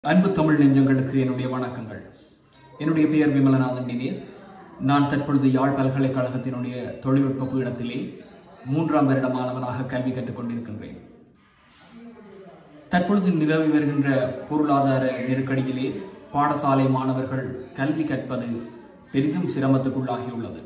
அன்பு தமிழ் நெஞ்சங்களுக்கு என்னுடைய வணக்கங்கள் என்னுடைய பெயர் விமலநாதன் தினேஷ் நான் தற்பொழுது யாழ் பல்கலைக்கழகத்தினுடைய தொழில்நுட்ப பீடத்திலே மூன்றாம் வருட மாணவனாக கல்வி கற்றுக் கொண்டிருக்கின்றேன் தற்பொழுது நிலவி வருகின்ற பொருளாதார நெருக்கடியிலே பாடசாலை மாணவர்கள் கல்வி கற்பது பெரிதும் சிரமத்துக்குள்ளாகியுள்ளது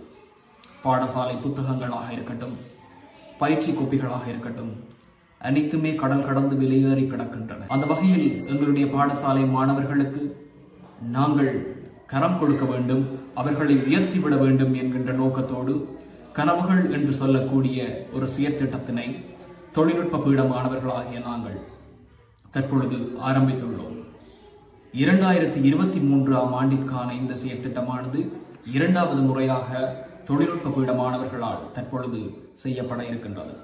பாடசாலை புத்தகங்களாக இருக்கட்டும் பயிற்சி கோப்பிகளாக இருக்கட்டும் அனைத்துமே கடல் கடந்து வெளியேறி கிடக்கின்றன அந்த வகையில் எங்களுடைய பாடசாலை மாணவர்களுக்கு நாங்கள் கரம் கொடுக்க வேண்டும் அவர்களை உயர்த்தி விட வேண்டும் என்கின்ற நோக்கத்தோடு கனவுகள் என்று சொல்லக்கூடிய ஒரு செயற்திட்டத்தினை தொழில்நுட்ப பீட மாணவர்களாகிய நாங்கள் தற்பொழுது ஆரம்பித்துள்ளோம் இரண்டாயிரத்தி இருபத்தி மூன்றாம் ஆண்டிற்கான இந்த செயற்திட்டமானது இரண்டாவது முறையாக தொழில்நுட்ப பீட மாணவர்களால் தற்பொழுது செய்யப்பட இருக்கின்றது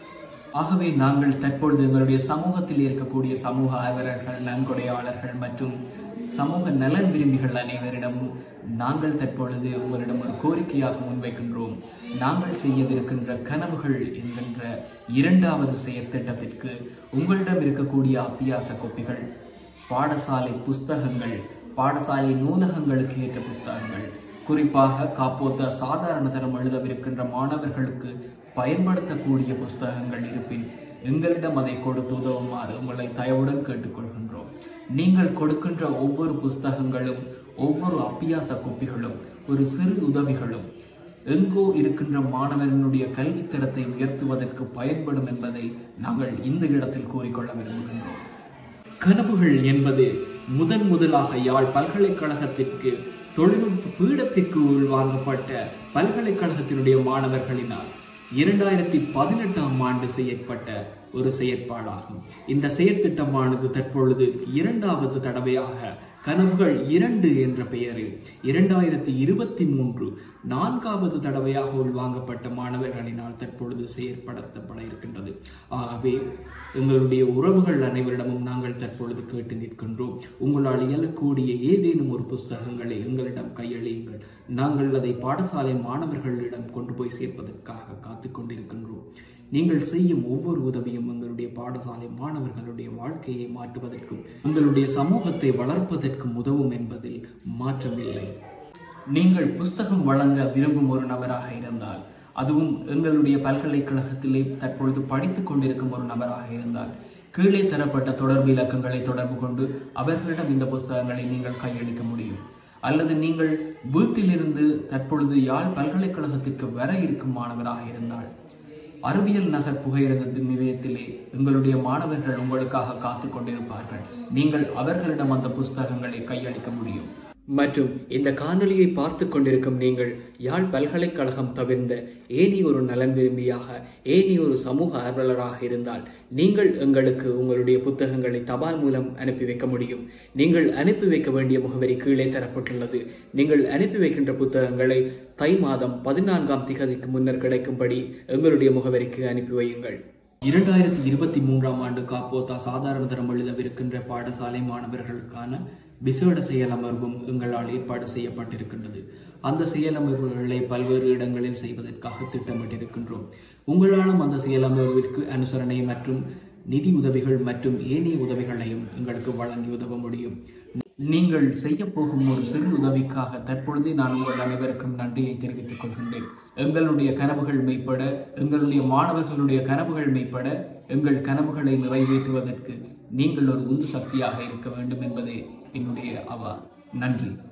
ஆகவே நாங்கள் தற்பொழுது எங்களுடைய சமூகத்தில் இருக்கக்கூடிய சமூக ஆர்வலர்கள் நன்கொடையாளர்கள் மற்றும் சமூக நலன் விரும்பிகள் அனைவரிடமும் நாங்கள் தற்பொழுது உங்களிடம் ஒரு கோரிக்கையாக முன்வைக்கின்றோம் நாங்கள் செய்யவிருக்கின்ற கனவுகள் என்கின்ற இரண்டாவது செயற்திட்டத்திற்கு உங்களிடம் இருக்கக்கூடிய அபியாச கோப்பிகள் பாடசாலை புஸ்தகங்கள் பாடசாலை நூலகங்களுக்கு ஏற்ற புஸ்தகங்கள் குறிப்பாக காப்போத்த சாதாரண தரம் எழுதவிருக்கின்ற மாணவர்களுக்கு பயன்படுத்தக்கூடிய புஸ்தகங்கள் இருப்பின் எங்களிடம் அதை கொடுத்து உதவுமாறு உங்களை தயவுடன் கேட்டுக்கொள்கின்றோம் நீங்கள் கொடுக்கின்ற ஒவ்வொரு புஸ்தகங்களும் ஒவ்வொரு அபியாச கோப்பிகளும் ஒரு சிறு உதவிகளும் எங்கோ இருக்கின்ற மாணவனுடைய கல்வித்தரத்தை உயர்த்துவதற்கு பயன்படும் என்பதை நாங்கள் இந்த இடத்தில் கூறிக்கொள்ள விரும்புகின்றோம் கனவுகள் என்பது முதன் முதலாக யாழ் பல்கலைக்கழகத்திற்கு தொழில்நுட்ப பீடத்திற்கு உள்வாங்கப்பட்ட பல்கலைக்கழகத்தினுடைய மாணவர்களினால் இரண்டாயிரத்தி பதினெட்டாம் ஆண்டு செய்யப்பட்ட ஒரு செயற்பாடாகும் இந்த செயற்திட்டமானது தற்பொழுது இரண்டாவது தடவையாக கனவுகள் இரண்டு என்ற பெயரில் இரண்டாயிரத்தி இருபத்தி மூன்று நான்காவது தடவையாக உள்வாங்கப்பட்ட மாணவர்களினால் தற்பொழுது செயற்படுத்தப்பட இருக்கின்றது ஆகவே எங்களுடைய உறவுகள் அனைவரிடமும் நாங்கள் தற்பொழுது கேட்டு நிற்கின்றோம் உங்களால் இயலக்கூடிய ஏதேனும் ஒரு புஸ்தகங்களை எங்களிடம் கையளியுங்கள் நாங்கள் அதை பாடசாலை மாணவர்களிடம் கொண்டு போய் சேர்ப்பதற்காக காத்து கொண்டிருக்கின்றோம் நீங்கள் செய்யும் ஒவ்வொரு உதவியும் எங்களுடைய பாடசாலை மாணவர்களுடைய வாழ்க்கையை மாற்றுவதற்கும் உங்களுடைய சமூகத்தை வளர்ப்பதற்கும் உதவும் என்பதில் மாற்றமில்லை நீங்கள் புஸ்தகம் வழங்க விரும்பும் ஒரு நபராக இருந்தால் அதுவும் எங்களுடைய பல்கலைக்கழகத்திலே தற்பொழுது படித்துக் கொண்டிருக்கும் ஒரு நபராக இருந்தால் கீழே தரப்பட்ட தொடர்பு இலக்கங்களை தொடர்பு கொண்டு அவர்களிடம் இந்த புத்தகங்களை நீங்கள் கையளிக்க முடியும் அல்லது நீங்கள் வீட்டிலிருந்து தற்பொழுது யாழ் பல்கலைக்கழகத்திற்கு வர இருக்கும் மாணவராக இருந்தால் அறிவியல் நகர் புகையிரத நிலையத்திலே எங்களுடைய மாணவர்கள் உங்களுக்காக காத்து கொண்டிருப்பார்கள் நீங்கள் அவர்களிடம் அந்த புஸ்தகங்களை கையளிக்க முடியும் மற்றும் இந்த காணொலியை பார்த்து கொண்டிருக்கும் நீங்கள் யாழ் பல்கலைக்கழகம் தவிர்ந்த ஏனி ஒரு நலன் விரும்பியாக ஏனி ஒரு சமூக ஆர்வலராக இருந்தால் நீங்கள் எங்களுக்கு உங்களுடைய புத்தகங்களை தபால் மூலம் அனுப்பி வைக்க முடியும் நீங்கள் அனுப்பி வைக்க வேண்டிய முகவரி கீழே தரப்பட்டுள்ளது நீங்கள் அனுப்பி வைக்கின்ற புத்தகங்களை தை மாதம் பதினான்காம் திகதிக்கு முன்னர் கிடைக்கும்படி எங்களுடைய முகவரிக்கு அனுப்பி வையுங்கள் இரண்டாயிரத்தி இருபத்தி மூன்றாம் ஆண்டு காப்போத்தா சாதாரண தரம் எழுதவிருக்கின்ற பாடசாலை மாணவர்களுக்கான விசேட செயலமர்வும் எங்களால் ஏற்பாடு செய்யப்பட்டிருக்கின்றது அந்த செயலமர்வுகளை பல்வேறு இடங்களில் செய்வதற்காக திட்டமிட்டிருக்கின்றோம் உங்களாலும் அந்த செயலமர்விற்கு அனுசரணை மற்றும் நிதி உதவிகள் மற்றும் ஏனைய உதவிகளையும் எங்களுக்கு வழங்கி உதவ முடியும் நீங்கள் செய்ய போகும் ஒரு சிறு உதவிக்காக தற்பொழுதே நான் உங்கள் அனைவருக்கும் நன்றியை தெரிவித்துக் கொள்கின்றேன் எங்களுடைய கனவுகள் மெய்ப்பட எங்களுடைய மாணவர்களுடைய கனவுகள் மெய்ப்பட எங்கள் கனவுகளை நிறைவேற்றுவதற்கு நீங்கள் ஒரு உந்து சக்தியாக இருக்க வேண்டும் என்பதே என்னுடைய அவா நன்றி